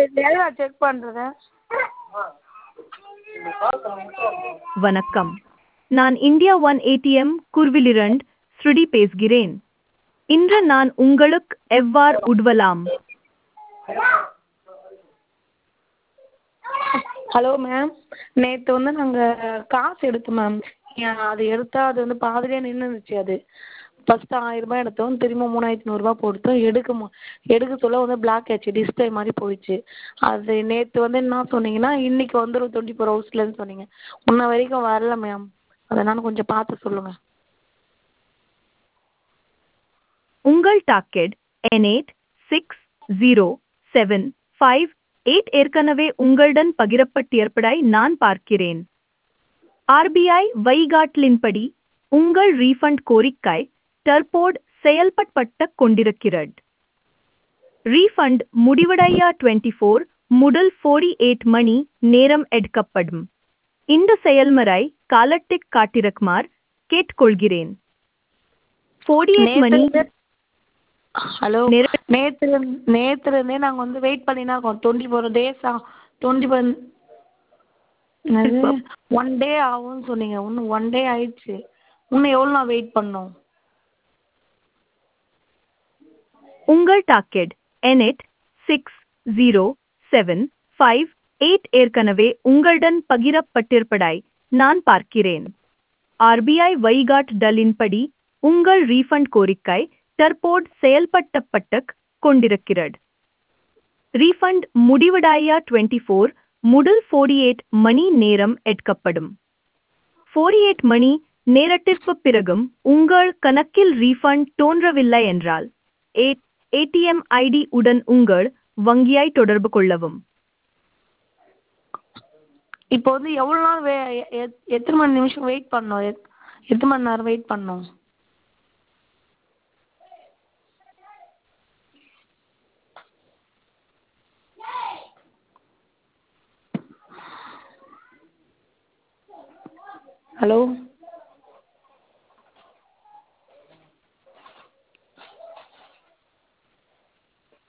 எவ்வளோ செக் பண்ணுறது வணக்கம் நான் இந்தியா ஒன் ஏடிஎம் குர்விலிரண்ட் ஸ்ருதி பேசுகிறேன் இன்று நான் உங்களுக்கு எவ்வாறு உதவலாம் ஹலோ மேம் நேற்று வந்து நாங்கள் காசு எடுத்தோம் மேம் அது எடுத்தால் அது வந்து பாதியிலே நின்றுருந்துச்சு அது ஃபஸ்ட்டு ஆயிரரூபா எடுத்தோம் திரும்ப மூணாயிரத்தி நூறுரூவா கொடுத்தோம் எடுக்க மு எடுக்க சொல்ல வந்து பிளாக் ஆச்சு டிஸ்பிளே மாதிரி போயிடுச்சு அது நேற்று வந்து என்ன சொன்னீங்கன்னா இன்றைக்கி வந்துடும் டுவெண்ட்டி ஃபோர் ஹவர்ஸ்லன்னு சொன்னீங்க இன்ன வரைக்கும் வரல மேம் அதனால் கொஞ்சம் பார்த்து சொல்லுங்கள் உங்கள் docket N eight six zero seven five eight ஏற்கனவே உங்களுடன் பகிரப்பட்டிருப்பதை நான் பார்க்கிறேன் ஆர்பிஐ வழிகாட்டலின்படி உங்கள் ரீஃபண்ட் கோரிக்கை தற்போது செயல்படுத்தப்பட்டு கொண்டிருக்கிறது ரீஃபண்ட் முடிவடைய டுவெண்ட்டி ஃபோர் முதல் ஃபோர்டி எயிட் மணி நேரம் எடுக்கப்படும் இந்த செயல்முறை காலத்திற்கு காட்டிருக்குமாறு கேட்டுக்கொள்கிறேன் ஃபோர்டி எயிட் மணி ஹலோ நேர- நேற்று நேற்றுலேருந்தே நாங்கள் வந்து வெயிட் பண்ணினா இருக்கோம் டுவெண்ட்டி ஃபோர் டேஸா டுவெண்ட்டி ஃபோர் என்னது ஒன் டே ஆகும்னு சொன்னீங்க இன்னும் ஒன் டே ஆயிடுச்சு இன்னும் எவ்வளோ நாள் வெயிட் பண்ணணும் உங்கள் docket N eight six zero seven five eight ஏற்கனவே உங்களுடன் பகிரப்பட்டிருப்பதை நான் பார்க்கிறேன் ஆர்பிஐ வழிகாட்டுதலின்படி உங்கள் ரீஃபண்ட் கோரிக்கை தற்போது செயல்படுத்தப்பட்டு கொண்டிருக்கிறது ரீஃபண்ட் முடிவடைய டுவெண்ட்டி ஃபோர் முதல் ஃபோர்டி எயிட் மணி நேரம் எடுக்கப்படும் ஃபோர்டி எயிட் மணி நேரத்திற்கு பிறகும் உங்கள் கணக்கில் ரீஃபண்ட் தோன்றவில்லை என்றால் ஏ- ஏடிஎம் ஐடி உடன் உங்கள் வங்கியை தொடர்பு கொள்ளவும் இப்போ வந்து எவ்வளோ நாள் வே எ- எத்- எத்தனை மணி நிமிஷம் வெயிட் பண்ணணும் எத் எத்தனை மணி நேரம் வெயிட் பண்ணணும் ஹலோ